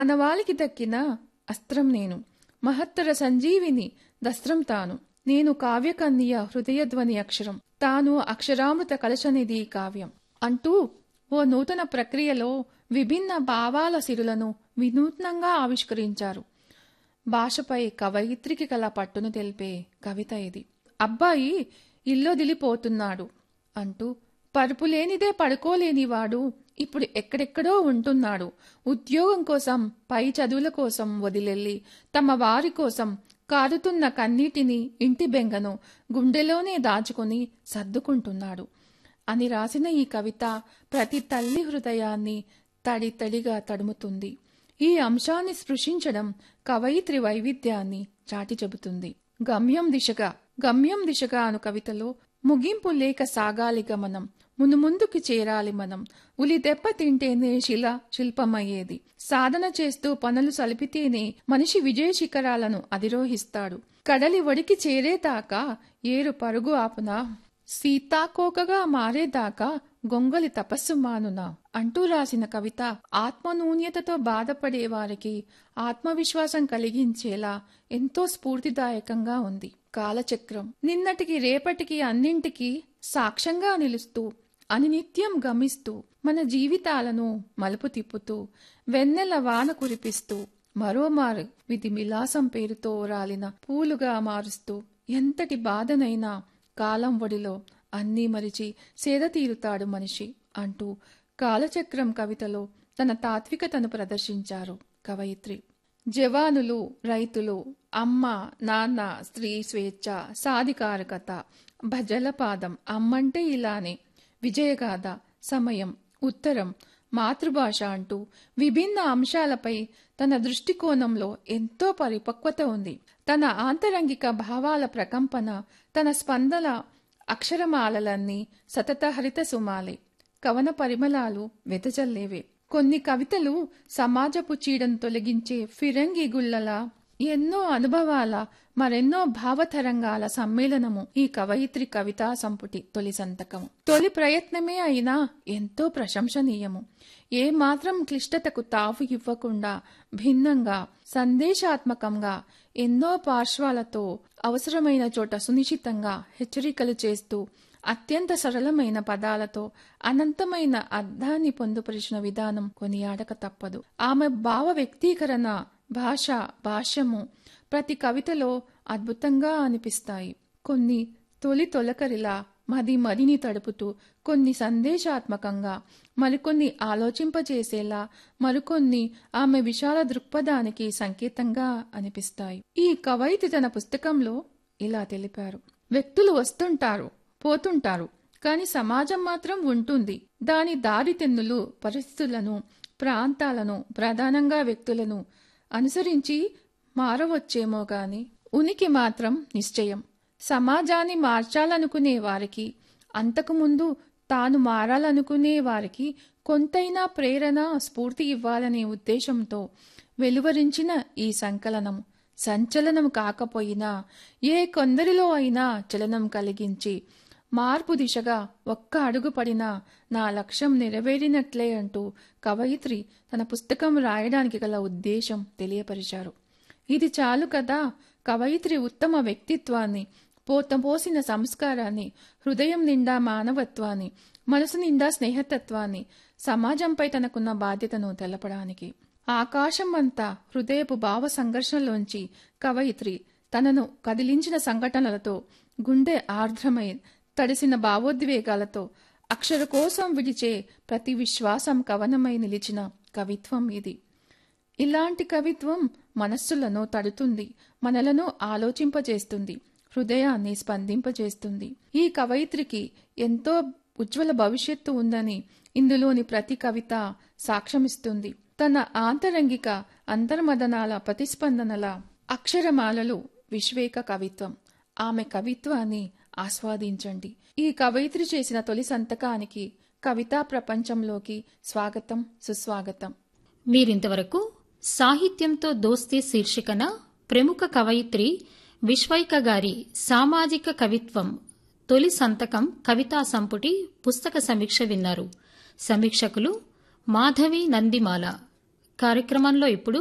మానవాళికి దక్కిన అస్త్రం నేను మహత్తర సంజీవిని దస్త్రం తాను నేను కావ్యకన్య హృదయధ్వని అక్షరం తాను అక్షరామృత కలశనిధి కావ్యం అంటూ ఓ నూతన ప్రక్రియలో విభిన్న భావాల సిరులను వినూత్నంగా ఆవిష్కరించారు భాషపై కవయిత్రికి కల పట్టును తెలిపే కవిత ఇది అబ్బాయి ఇల్లొదిలిపోతున్నాడు అంటూ పరుపు లేనిదే పడుకోలేనివాడు ఇప్పుడు ఎక్కడెక్కడో ఉంటున్నాడు ఉద్యోగం కోసం పై చదువుల కోసం వదిలెళ్ళి తమ వారి కోసం కారుతున్న కన్నీటిని ఇంటి బెంగను గుండెలోనే దాచుకుని సర్దుకుంటున్నాడు అని రాసిన ఈ కవిత ప్రతి తల్లి హృదయాన్ని తడి తడిగా తడుముతుంది ఈ అంశాన్ని స్పృశించడం కవయిత్రి వైవిధ్యాన్ని చాటి చెబుతుంది గమ్యం దిశగా గమ్యం దిశగా అను కవితలో ముగింపు లేక సాగాలి గమనం మునుముందుకు చేరాలి మనం ఉలి దెబ్బ తింటేనే శిల శిల్పమయ్యేది సాధన చేస్తూ పనులు సలిపితేనే మనిషి విజయ శిఖరాలను అధిరోహిస్తాడు కడలి ఒడికి చేరేదాకా ఏరు పరుగు ఆపునా సీతాకోకగా మారేదాకా గొంగలి తపస్సు మానునా అంటూ రాసిన కవిత ఆత్మనూన్యతతో బాధపడే వారికి ఆత్మవిశ్వాసం కలిగించేలా ఎంతో స్ఫూర్తిదాయకంగా ఉంది కాలచక్రం నిన్నటికి రేపటికి అన్నింటికి సాక్ష్యంగా నిలుస్తూ అనినిత్యం గమిస్తూ మన జీవితాలను మలుపు తిప్పుతూ వెన్నెల వాన కురిపిస్తూ మరోమారు విధి మిలాసం పేరుతో రాలిన పూలుగా మారుస్తూ ఎంతటి బాధనైనా కాలం ఒడిలో అన్నీ మరిచి సేద తీరుతాడు మనిషి అంటూ కాలచక్రం కవితలో తన తాత్వికతను ప్రదర్శించారు కవయిత్రి జవానులు రైతులు అమ్మ నాన్న స్త్రీ స్వేచ్ఛ సాధికారకత భజలపాదం అమ్మంటే ఇలానే విజయగాథ సమయం ఉత్తరం మాతృభాష అంటూ విభిన్న అంశాలపై తన దృష్టికోణంలో ఎంతో పరిపక్వత ఉంది తన ఆంతరంగిక భావాల ప్రకంపన తన స్పందన అక్షరమాలలన్నీ సతత హరిత సుమాలే కవన పరిమళాలు వెదజల్లేవే కొన్ని కవితలు సమాజపు చీడను తొలగించే ఫిరంగి గుళ్ళలా ఎన్నో అనుభవాల మరెన్నో భావతరంగాల సమ్మేళనము ఈ కవయిత్రి కవితా సంపుటి తొలి సంతకము తొలి ప్రయత్నమే అయినా ఎంతో ప్రశంసనీయము ఏ మాత్రం క్లిష్టతకు తావు ఇవ్వకుండా భిన్నంగా సందేశాత్మకంగా ఎన్నో పార్శ్వాలతో అవసరమైన చోట సునిశ్చితంగా హెచ్చరికలు చేస్తూ అత్యంత సరళమైన పదాలతో అనంతమైన అర్థాన్ని పొందుపరిచిన విధానం కొనియాడక తప్పదు ఆమె భావ వ్యక్తీకరణ భాష భాష్యము ప్రతి కవితలో అద్భుతంగా అనిపిస్తాయి కొన్ని తొలి తొలకరిలా మది మదిని తడుపుతూ కొన్ని సందేశాత్మకంగా మరికొన్ని ఆలోచింపజేసేలా మరికొన్ని ఆమె విశాల దృక్పథానికి సంకేతంగా అనిపిస్తాయి ఈ కవయితి తన పుస్తకంలో ఇలా తెలిపారు వ్యక్తులు వస్తుంటారు పోతుంటారు కాని సమాజం మాత్రం ఉంటుంది దాని దారితెన్నులు పరిస్థితులను ప్రాంతాలను ప్రధానంగా వ్యక్తులను అనుసరించి మారవచ్చేమో గాని ఉనికి మాత్రం నిశ్చయం సమాజాన్ని మార్చాలనుకునే వారికి అంతకుముందు తాను మారాలనుకునే వారికి కొంతైనా ప్రేరణ స్ఫూర్తి ఇవ్వాలనే ఉద్దేశంతో వెలువరించిన ఈ సంకలనం సంచలనం కాకపోయినా ఏ కొందరిలో అయినా చలనం కలిగించి మార్పు దిశగా ఒక్క అడుగు పడినా నా లక్ష్యం నెరవేరినట్లే అంటూ కవయిత్రి తన పుస్తకం రాయడానికి గల ఉద్దేశం తెలియపరిచారు ఇది చాలు కదా కవయిత్రి ఉత్తమ వ్యక్తిత్వాన్ని పోతపోసిన సంస్కారాన్ని హృదయం నిండా మానవత్వాన్ని మనసు నిండా స్నేహతత్వాన్ని సమాజంపై తనకున్న బాధ్యతను తెలపడానికి ఆకాశం అంతా హృదయపు భావ సంఘర్షణలోంచి కవయిత్రి తనను కదిలించిన సంఘటనలతో గుండె ఆర్ద్రమై తడిసిన భావోద్వేగాలతో అక్షర కోసం విడిచే ప్రతి విశ్వాసం కవనమై నిలిచిన కవిత్వం ఇది ఇలాంటి కవిత్వం మనస్సులను తడుతుంది మనలను ఆలోచింపజేస్తుంది హృదయాన్ని స్పందింపజేస్తుంది ఈ కవయిత్రికి ఎంతో ఉజ్వల భవిష్యత్తు ఉందని ఇందులోని ప్రతి కవిత సాక్ష్యమిస్తుంది తన ఆంతరంగిక అంతర్మదనాల ప్రతిస్పందనల అక్షరమాలలు విశ్వేక కవిత్వం ఆమె కవిత్వాన్ని ఆస్వాదించండి ఈ కవయిత్రి చేసిన తొలి సంతకానికి కవితా ప్రపంచంలోకి స్వాగతం సుస్వాగతం మీరింతవరకు సాహిత్యంతో దోస్తీ శీర్షికన ప్రముఖ కవయిత్రి విశ్వైక గారి సామాజిక కవిత్వం తొలి సంతకం కవితా సంపుటి పుస్తక సమీక్ష విన్నారు సమీక్షకులు మాధవి నందిమాల కార్యక్రమంలో ఇప్పుడు